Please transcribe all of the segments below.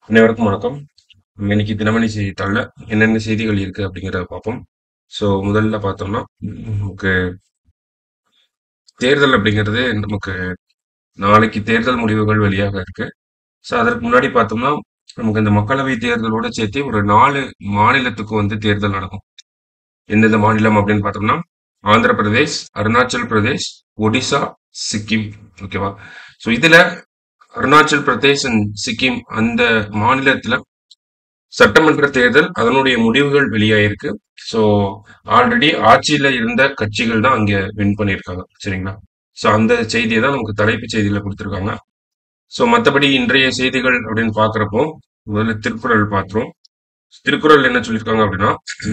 அனைவருக்கும் வணக்கம். இன்னைக்கு தினமணி செய்தித்தாள்ல என்னென்ன செய்திகள் இருக்கு அப்படிங்கிறத பார்ப்போம். ஸோ முதல்ல பார்த்தோம்னா, நமக்கு தேர்தல் அப்படிங்கிறது நமக்கு நாளைக்கு தேர்தல் முடிவுகள் வெளியாக இருக்கு. ஸோ அதற்கு முன்னாடி பார்த்தோம்னா, நமக்கு இந்த மக்களவை தேர்தலோட சேர்த்து ஒரு 4 மாநிலத்துக்கு வந்து தேர்தல் நடக்கும். எந்தெந்த மாநிலம் அப்படின்னு பார்த்தோம்னா, ஆந்திர பிரதேஷ், அருணாச்சல் பிரதேஷ், ஒடிசா, சிக்கிம். ஓகேவா? ஸோ இதுல அருணாச்சல் பிரதேஷ் அண்ட் சிக்கிம் அந்த மாநிலத்துல சட்டமன்ற தேர்தல் அதனுடைய முடிவுகள் வெளியாயிருக்கு. ஸோ ஆல்ரெடி ஆட்சியில இருந்த கட்சிகள் தான் அங்க வின் பண்ணியிருக்காங்க. சரிங்களா? ஸோ அந்த செய்தியை தான் நமக்கு தலைப்புச் செய்தியில குடுத்திருக்காங்க. ஸோ மத்தபடி இன்றைய செய்திகள் அப்படின்னு பார்க்கிறப்போ, முதல்ல திருக்குறள் பார்த்துருவோம். திருக்குறள் என்ன சொல்லியிருக்காங்க அப்படின்னா,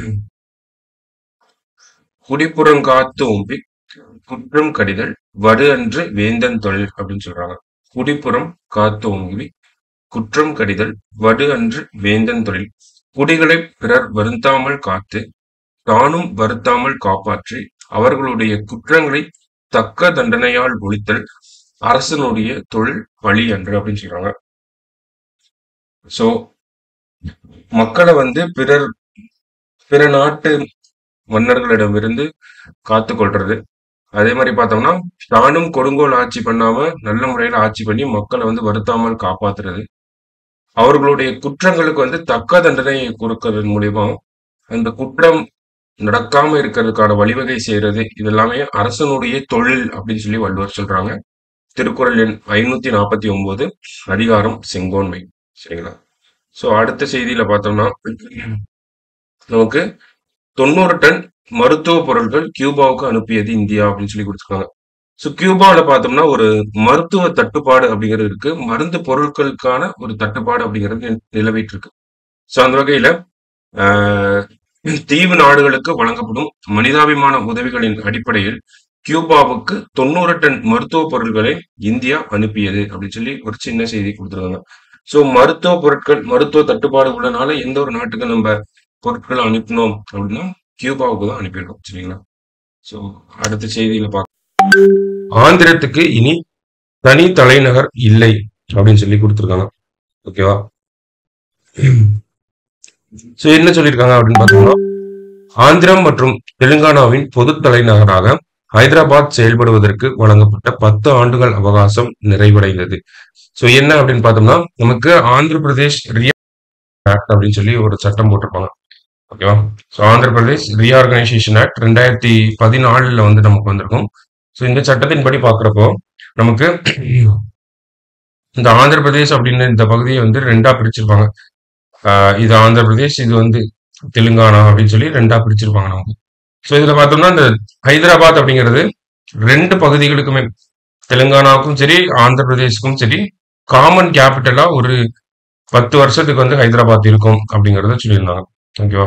"குடிப்புறங்காத்து ஓம்பிக் குற்றம் கடிதல் வடு அன்று வேந்தன் தொழில்" அப்படின்னு சொல்றாங்க. குடிப்புறம் காத்து ஓம்பி குற்றம் கடிதல் வடு அன்று வேந்தன் தொழில். குடிகளைப் பிறர் வருந்தாமல் காத்து, தானும் வருந்தாமல் காப்பாற்றி, அவர்களுடைய குற்றங்களைத் தக்க தண்டனையால் ஒழித்தல் அரசனுடைய தொழில் பழி அன்று அப்படின்னு சொல்றாங்க. ஸோ மக்கள வந்து பிறர் பிற நாட்டு மன்னர்களிடமிருந்து காத்துக் கொள்றது. அதே மாரி பார்த்தோம்னா, தானும் கொடுங்கோல் ஆட்சி பண்ணாம நல்ல முறையில ஆட்சி பண்ணி மக்கள வந்து வருத்தாமல் காப்பாத்துறது. அவர்களுடைய குற்றங்களுக்கு வந்து தக்க தண்டனை கொடுக்கறதன் மூலியமா, அந்த குற்றம் நடக்காம இருக்கிறதுக்கான வழிவகை செய்றது. இது எல்லாமே அரசனுடைய தொழில் அப்படின்னு சொல்லி வள்ளுவர் சொல்றாங்க. திருக்குறள் எண் 549 அதிகாரம் செங்கோன்மை. சரிங்களா? ஸோ அடுத்த செய்தியில பார்த்தோம்னா, நமக்கு 90 டன் மருத்துவ பொருட்கள் கியூபாவுக்கு அனுப்பியது இந்தியா அப்படின்னு சொல்லி குடுத்திருக்காங்க. ஸோ கியூபால பார்த்தோம்னா, ஒரு மருத்துவ தட்டுப்பாடு அப்படிங்கிறது இருக்கு. மருந்து பொருட்களுக்கான ஒரு தட்டுப்பாடு அப்படிங்கிறது நி நிலவிட்டு இருக்கு. ஸோ அந்த வகையில, ஆ தீவு நாடுகளுக்கு வழங்கப்படும் மனிதாபிமான உதவிகளின் அடிப்படையில், கியூபாவுக்கு 90 டன் மருத்துவ பொருட்களை இந்தியா அனுப்பியது அப்படின்னு சொல்லி ஒரு சின்ன செய்தி குடுத்திருக்காங்க. ஸோ மருத்துவ பொருட்கள் மருத்துவ தட்டுப்பாடு உள்ளனால எந்த ஒரு நாட்டுக்கு நம்ப பொருட்கள அனுப்பினோம் அப்படின்னா, கியூபாவுக்கு தான் அனுப்பியிருக்கோம். சரிங்களா? ஸோ அடுத்த செய்தியில பாக் ஆந்திரத்துக்கு இனி தனி தலைநகர் இல்லை அப்படின்னு சொல்லி குடுத்திருக்காங்க. ஓகேவா? ஸோ என்ன சொல்லியிருக்காங்க அப்படின்னு பார்த்தோம்னா, ஆந்திரம் மற்றும் தெலுங்கானாவின் பொதுத் தலைநகராக ஹைதராபாத் செயல்படுவதற்கு வழங்கப்பட்ட 10 ஆண்டுகள் அவகாசம் நிறைவடைந்தது. ஸோ என்ன அப்படின்னு பார்த்தோம்னா, நமக்கு ஆந்திர பிரதேஷ் ரியா ஆக்ட் அப்படின்னு சொல்லி ஒரு சட்டம் போட்டிருப்பாங்க. ஓகேவா? So Andhra Pradesh reorganisation act 2014ல வந்து நமக்கு வந்திருக்கும். ஸோ இந்த சட்டத்தின்படி பார்க்கிறப்போ, நமக்கு இந்த ஆந்திர பிரதேஷ் அப்படின்னு இந்த பகுதிய வந்து 2ஆ பிரிச்சிருப்பாங்க. ஆ இது ஆந்திர பிரதேஷ், இது வந்து தெலுங்கானா அப்படின்னு சொல்லி 2ஆ பிரிச்சிருப்பாங்க நமக்கு. ஸோ இதுல பார்த்தோம்னா, இந்த ஹைதராபாத் அப்படிங்கிறது 2 பகுதிகளுக்குமே தெலுங்கானாவுக்கும் சரி, ஆந்திர பிரதேஷ்க்கும் சரி, காமன் கேப்பிட்டலா ஒரு 10 வருஷத்துக்கு வந்து ஹைதராபாத் இருக்கும் அப்படிங்கிறத சொல்லியிருந்தாங்க. ஓகேவா?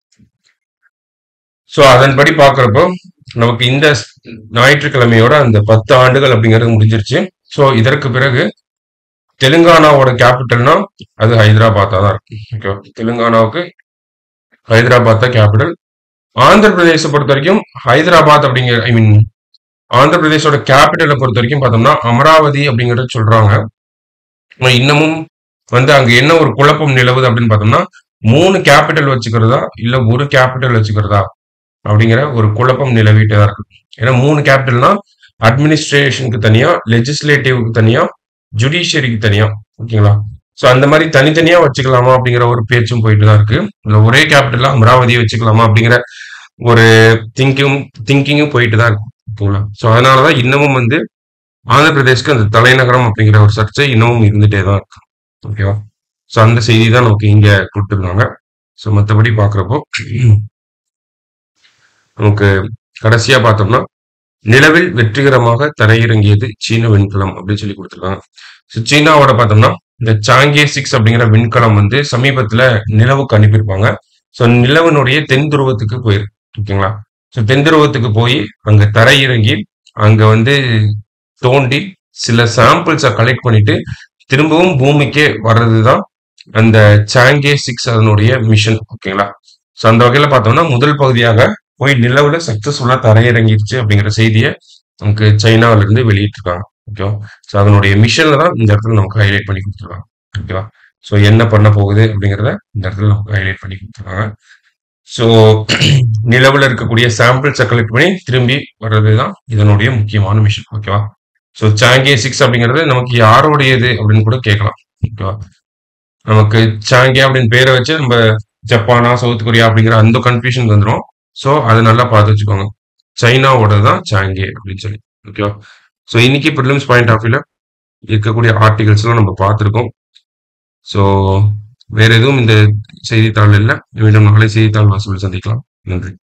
ஸோ அதன்படி பார்க்கிறப்போ, நமக்கு இந்த ஸ் ஞாயிற்றுக்கிழமையோட அந்த 10 ஆண்டுகள் அப்படிங்கிறது முடிஞ்சிருச்சு. ஸோ இதற்கு பிறகு தெலுங்கானாவோட கேப்பிட்டல்னா, அது ஹைதராபாத்தா தான் இருக்கும். ஓகேவா? தெலுங்கானாவுக்கு ஹைதராபாத் தான் கேப்பிட்டல். ஆந்திர பிரதேச பொறுத்தவரைக்கும் ஹைதராபாத் அப்படிங்கிற ஐ மீன் ஆந்திர பிரதேஷோட கேப்பிட்டல பொறுத்தவரைக்கும் பார்த்தோம்னா, அமராவதி அப்படிங்கிறத சொல்றாங்க. ஆனா இன்னமும் வந்து அங்க என்ன ஒரு குழப்பம் நிலவுது அப்படின்னு பார்த்தோம்னா, 3 கேப்பிட்டல் வச்சுக்கிறதா, இல்ல 1 கேப்பிட்டல் வச்சுக்கிறதா அப்படிங்கிற ஒரு குழப்பம் நிலவிட்டே தான் இருக்கு. ஏன்னா 3 கேப்பிட்டல்னா, அட்மினிஸ்ட்ரேஷனுக்கு தனியா, லெஜிஸ்லேட்டிவ்க்கு தனியா, ஜுடிஷியரிக்கு தனியா. ஓகேங்களா? ஸோ அந்த மாரி தனித்தனியா வச்சுக்கலாமா அப்படிங்கிற ஒரு பேச்சும் போயிட்டு தான் இருக்கு. இல்ல ஒரே கேப்பிட்டலா அமராவதிய வச்சுக்கலாமா அப்படிங்கிற ஒரு திங்கிங் திங்கிங்கும் போயிட்டு தான் இருக்கு. ஓகேங்களா? ஸோ அதனால தான் இன்னமும் வந்து ஆந்திர பிரதேஷ்க்கு அந்த தலைநகரம் அப்படிங்கிற ஒரு சர்ச்சை இன்னமும் இருந்துட்டே தான் இருக்கு. ஓகேவா? ஸோ அந்த செய்தி தான் நமக்கு இங்க குடுத்திருந்தாங்க. ஸோ மத்தபடி பார்க்கிறப்போ, நமக்கு கடைசியா பார்த்தோம்னா, நிலவில் வெற்றிகரமாக தரையிறங்கியது சீன விண்கலம் அப்படின்னு சொல்லி குடுத்திருக்காங்க. ஸோ சீனாவோட பார்த்தோம்னா, இந்த சாங்கே 6 அப்படிங்கிற விண்கலம் வந்து சமீபத்தில நிலவுக்கு அனுப்பியிருப்பாங்க. ஸோ நிலவினுடைய தென் துருவத்துக்கு போயிருக்கு. ஓகேங்களா? ஸோ தென் துருவத்துக்கு போயி, அங்க தரையிறங்கி, அங்க வந்து தோண்டி சில சாம்பிள்ஸ கலெக்ட் பண்ணிட்டு, திரும்பவும் பூமிக்கே வர்றது தான் அந்த சாங்கே 6 அதனுடைய மிஷன். ஓகேங்களா? ஸோ அந்த வகையில பார்த்தோம்னா, முதல் பகுதியாக போய் நிலவுல சக்சஸ்ஃபுல்லா தரையிறங்கிருச்சு அப்படிங்கிற செய்திய நமக்கு சைனாவிலிருந்து வெளியிட்டிருக்காங்க. ஓகேவா? ஸோ அதனுடைய மிஷன தான் இந்த இடத்துல நமக்கு ஹைலைட் பண்ணி குடுத்திருக்காங்க. ஓகேவா? ஸோ என்ன பண்ண போகுது அப்படிங்கிறத இந்த இடத்துல நமக்கு ஹைலைட் பண்ணி கொடுத்துருக்காங்க ஸோ நிலவில் இருக்கக்கூடிய சாம்பிள்ஸை கலெக்ட் பண்ணி திரும்பி வர்றது தான் இதனுடைய முக்கியமான மிஷன் ஓகேவா ஸோ சாங்கே சிக்ஸ் அப்படிங்கிறது நமக்கு யாரோடையது அப்படின்னு கூட கேட்கலாம் ஓகேவா நமக்கு சாங்கே அப்படின்னு பேரை வச்சு நம்ம ஜப்பானா சவுத் கொரியா அப்படிங்கிற அந்த கன்ஃபியூஷன் வந்துடும் ஸோ அதை நல்லா பார்த்து வச்சுக்கோங்க சைனாவோட தான் சாங்கே அப்படின்னு சொல்லி ஓகேவா ஸோ இன்னைக்கு ப்ரிலிம்ஸ் பாயிண்ட் ஆஃப் வியூல இருக்கக்கூடிய ஆர்டிகல்ஸ்லாம் நம்ம பார்த்துருக்கோம் ஸோ வேற எதுவும் இந்த செய்தித்தாள் இல்லை மீண்டும் நாளை செய்தித்தாள் வாசல் சந்திக்கலாம் நன்றி